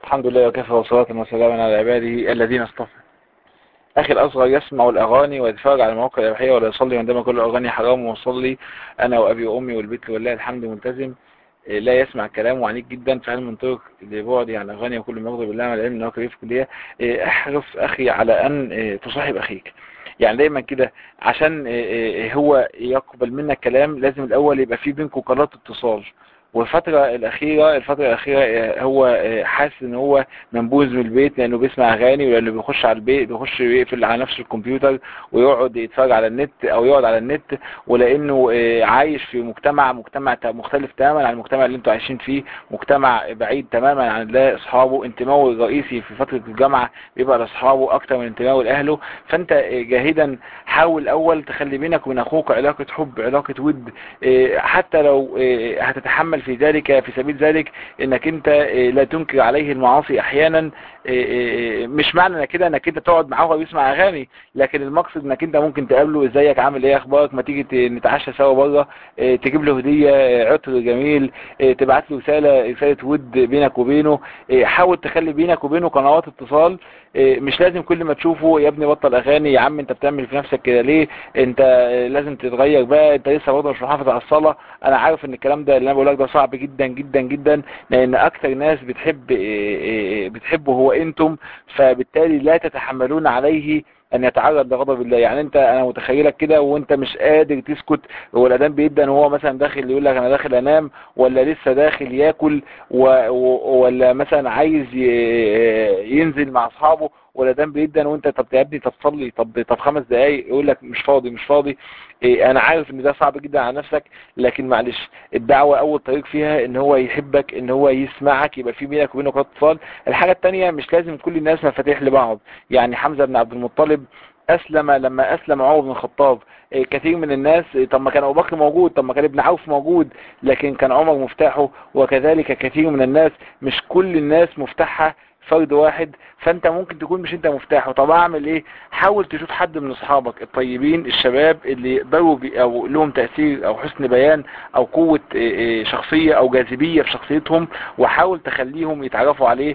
الحمد لله وكفى وصلاة وسلاما على عباده الذين اصطفى أخي الأصغر يسمع الأغاني ويتفرج على المواقع الإباحية ولا يصلي عندما كل الأغاني حرام وصلي أنا وأبي وأمي والبيت والله الحمد ملتزم لا يسمع كلام وعنيد جدا في علم منطق لبعد عن أغاني وكل ما يغضب بالله على العلم أنه كبير في الكلية احرص أخي على أن تصاحب أخيك يعني دايما كده عشان هو يقبل منك كلام لازم الأول يبقى في بينكم قناة اتصال والفترة الأخيرة الفترة الأخيرة هو حاسس إن هو منبوذ من البيت لأنه بيسمع أغاني ولأنه بيخش على البيت بيخش يقفل على نفسه الكمبيوتر ويقعد يتفرج على النت أو يقعد على النت ولأنه عايش في مجتمع مجتمع مختلف تماما عن المجتمع اللي انتوا عايشين فيه مجتمع بعيد تماما عن الله أصحابه انتمائه الرئيسي في فترة الجامعة بيبقى لأصحابه أكتر من انتمائه لأهله فأنت جاهدا حاول أول تخلي بينك وبين أخوك علاقة حب علاقة ود حتى لو هتتحمل في ذلك في سبيل ذلك انك انت لا تنكر عليه المعاصي احيانا مش معنى كده انك انت تقعد معاه ويسمع اغاني لكن المقصد انك انت ممكن تقابله ازيك عامل ايه اخبارك ما تيجي نتعشى سوا بره تجيب له هديه عطر جميل تبعت له رساله رساله ود بينك وبينه حاول تخلي بينك وبينه قنوات اتصال مش لازم كل ما تشوفه يا ابني بطل اغاني يا عم انت بتعمل في نفسك كده ليه انت لازم تتغير بقى انت لسه برضه مش محافظ على الصلاه انا عارف ان الكلام ده اللي انا بقول لك ده صعب جدا جدا جدا لان اكثر ناس بتحب بتحبه هو انتم فبالتالي لا تتحملون عليه ان يتعرض لغضب الله يعني انت انا متخيلك كده وانت مش قادر تسكت هو الاذان بيبدا وهو مثلا داخل يقول لك انا داخل انام ولا لسه داخل ياكل ولا مثلا عايز ينزل مع اصحابه ولا دم بيدا وانت طب يا ابني طب صلي طب طب خمس دقايق يقول لك مش فاضي مش فاضي إيه انا عارف ان ده صعب جدا على نفسك لكن معلش الدعوه اول طريق فيها ان هو يحبك ان هو يسمعك يبقى في بينك وبينه قناه اتصال الحاجه الثانيه مش لازم كل الناس مفاتيح لبعض يعني حمزه بن عبد المطلب اسلم لما اسلم عمر بن الخطاب إيه كثير من الناس طب ما كان ابو بكر موجود طب ما كان ابن عوف موجود لكن كان عمر مفتاحه وكذلك كثير من الناس مش كل الناس مفتاحها فرد واحد فانت ممكن تكون مش انت مفتاحه طب اعمل ايه حاول تشوف حد من اصحابك الطيبين الشباب اللي يقدروا او لهم تأثير او حسن بيان او قوة شخصية او جاذبية في شخصيتهم وحاول تخليهم يتعرفوا عليه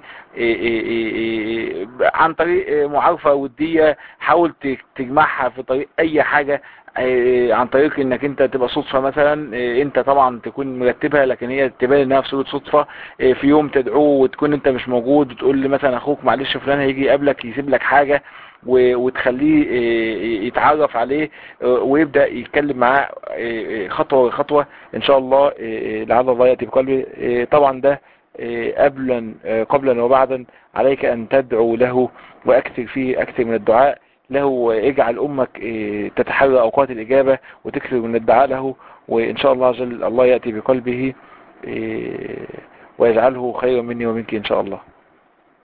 عن طريق معارفة ودية حاول تجمعها في طريق اي حاجة عن طريق انك انت تبقى صدفة مثلا انت طبعا تكون مرتبها لكن هي تبان انها في صورة صدفة في يوم تدعوه وتكون انت مش موجود وتقول لي مثلا اخوك معلش فلان هيجي يقابلك يسيب لك حاجة وتخليه يتعرف عليه ويبدأ يتكلم معاه خطوة خطوة ان شاء الله لعل الله يأتي بقلبي طبعا ده قبلا قبلا وبعدا عليك ان تدعو له واكثر فيه اكثر من الدعاء له اجعل امك تتحرى اوقات الاجابة وتكثر من الدعاء له وان شاء الله جل الله يأتي بقلبه ويجعله خيرا مني ومنك ان شاء الله